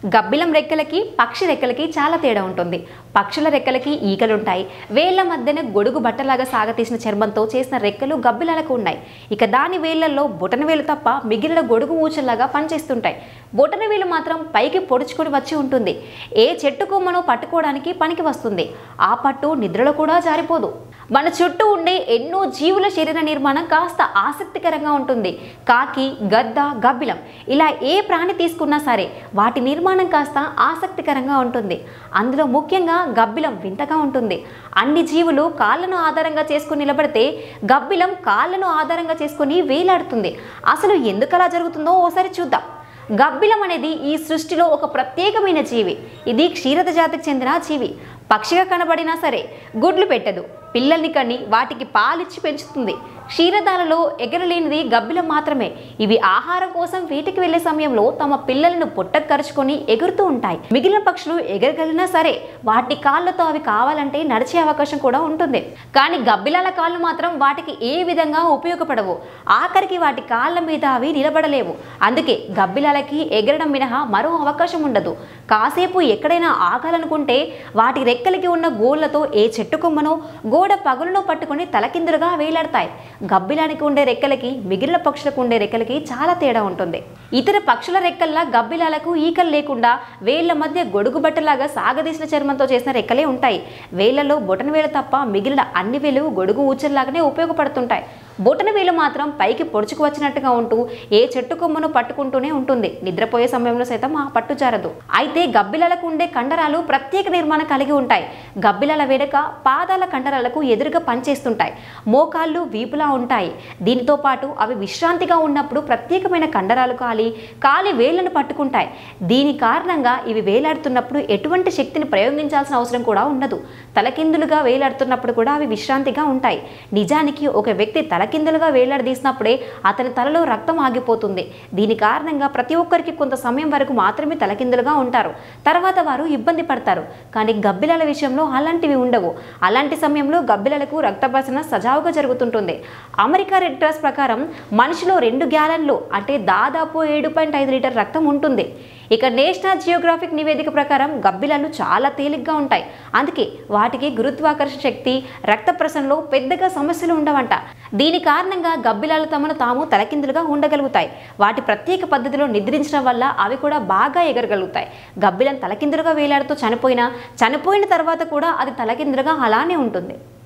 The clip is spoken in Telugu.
గబ్బిలం రెక్కలకి పక్షి రెక్కలకి చాలా తేడా ఉంటుంది పక్షుల రెక్కలకి ఈకలుంటాయి వేళ్ల మధ్యన గొడుగు బట్టలాగా సాగతీసిన చర్మంతో చేసిన రెక్కలు గబ్బిలాలకు ఉన్నాయి ఇక దాని వేళ్లలో బొటనవేలు తప్ప మిగిలిన గొడుగు ఊచల్లాగా పనిచేస్తుంటాయి బొటనవేలు మాత్రం పైకి పొడుచుకొని వచ్చి ఉంటుంది ఏ చెట్టు కొమ్మను పట్టుకోవడానికి పనికి వస్తుంది ఆ పట్టు నిద్రలో కూడా జారిపోదు మన చుట్టూ ఉండే ఎన్నో జీవుల శరీర నిర్మాణం కాస్త ఆసక్తికరంగా ఉంటుంది కాకి గద్ద గబ్బిలం ఇలా ఏ ప్రాణి తీసుకున్నా సరే వాటి నిర్మాణం కాస్త ఆసక్తికరంగా ఉంటుంది అందులో ముఖ్యంగా గబ్బిలం వింతగా ఉంటుంది అన్ని జీవులు కాళ్ళను ఆధారంగా చేసుకుని నిలబడితే గబ్బిలం కాళ్ళను ఆధారంగా చేసుకుని వేలాడుతుంది అసలు ఎందుకు అలా జరుగుతుందో ఓసారి చూద్దాం గబ్బిలం అనేది ఈ సృష్టిలో ఒక ప్రత్యేకమైన జీవి ఇది క్షీరద జాతికి చెందిన జీవి పక్షిగా కనబడినా సరే గుడ్లు పెట్టదు పిల్లల్ని కని వాటికి పాలిచ్చి పెంచుతుంది క్షీరదాలలో ఎగరలేనిది గబ్బిలం మాత్రమే ఇవి ఆహారం కోసం వీటికి వెళ్లే సమయంలో తమ పిల్లలను పుట్టకు కరుచుకొని ఎగురుతూ ఉంటాయి మిగిలిన పక్షులు ఎగరగలిగినా సరే వాటి కాళ్ళతో అవి కావాలంటే నడిచే అవకాశం కూడా ఉంటుంది కానీ గబ్బిలాల కాళ్ళు మాత్రం వాటికి ఏ విధంగా ఉపయోగపడవు ఆఖరికి వాటి కాళ్ళ మీద అవి నిలబడలేవు అందుకే గబ్బిలాలకి ఎగరడం మినహా మరో అవకాశం ఉండదు కాసేపు ఎక్కడైనా ఆగాలనుకుంటే వాటి రెక్కలకి ఉన్న గోళ్లతో ఏ చెట్టు కొమ్మనో గోడ పగులను పట్టుకొని తలకిందులుగా వేలాడతాయి గబ్బిలానికి ఉండే రెక్కలకి మిగిలిన పక్షులకు ఉండే రెక్కలకి చాలా తేడా ఉంటుంది ఇతర పక్షుల రెక్కల్లా గబ్బిలాలకు ఈకలు లేకుండా వేళ్ల మధ్య గొడుగు బట్టలాగా సాగదీసిన చర్మంతో చేసిన రెక్కలే ఉంటాయి వేళ్లలో బొటన వేలు తప్ప మిగిలిన అన్ని వేలు గొడుగు ఊచల్లాగానే ఉపయోగపడుతుంటాయి బొటన వేలు మాత్రం పైకి పొడుచుకు వచ్చినట్టుగా ఉంటూ ఏ చెట్టు కొమ్మను పట్టుకుంటూనే ఉంటుంది నిద్రపోయే సమయంలో సైతం ఆ పట్టు జారదు అయితే గబ్బిలాలకు ఉండే కండరాలు ప్రత్యేక నిర్మాణం కలిగి ఉంటాయి గబ్బిలాల వెనుక పాదాల కండరాలకు ఎదురుగా పనిచేస్తుంటాయి మోకాళ్ళు వీపులా ఉంటాయి దీనితో పాటు అవి విశ్రాంతిగా ఉన్నప్పుడు ప్రత్యేకమైన కండరాలు కాలి కాలి వేళ్లను పట్టుకుంటాయి దీని కారణంగా ఇవి వేలాడుతున్నప్పుడు ఎటువంటి శక్తిని ప్రయోగించాల్సిన అవసరం కూడా ఉండదు తలకిందులుగా వేలాడుతున్నప్పుడు కూడా అవి విశ్రాంతిగా ఉంటాయి నిజానికి ఒక వ్యక్తి తలకిందులుగా వేలాడదీసినప్పుడే అతని తలలో రక్తం ఆగిపోతుంది దీని కారణంగా ప్రతి ఒక్కరికి కొంత సమయం వరకు మాత్రమే తలకిందులుగా ఉంటారు తర్వాత వారు ఇబ్బంది పడతారు కానీ గబ్బిలాల విషయంలో అలాంటివి ఉండవు అలాంటి సమయంలో గబ్బిలలకు రక్త ప్రసరణ సజావుగా జరుగుతుంటుంది అమెరికా రెడ్ క్రాస్ ప్రకారం మనిషిలో రెండు గ్యాలన్లు అంటే దాదాపు ఏడు పాయింట్ ఐదు లీటర్ రక్తం ఉంటుంది ఇక నేషనల్ జియోగ్రాఫిక్ నివేదిక ప్రకారం గబ్బిలాలు చాలా తేలిగ్గా ఉంటాయి అందుకే వాటికి గురుత్వాకర్షణ శక్తి రక్త ప్రసరణలో పెద్దగా సమస్యలు ఉండవంట దీని కారణంగా గబ్బిలాలు తమను తాము తలకిందులుగా ఉండగలుగుతాయి వాటి ప్రత్యేక పద్ధతిలో నిద్రించడం వల్ల అవి కూడా బాగా ఎగరగలుగుతాయి గబ్బిలం తలకిందులుగా వేలాడుతూ చనిపోయినా చనిపోయిన తర్వాత కూడా అది తలకిందులుగా అలానే ఉంటుంది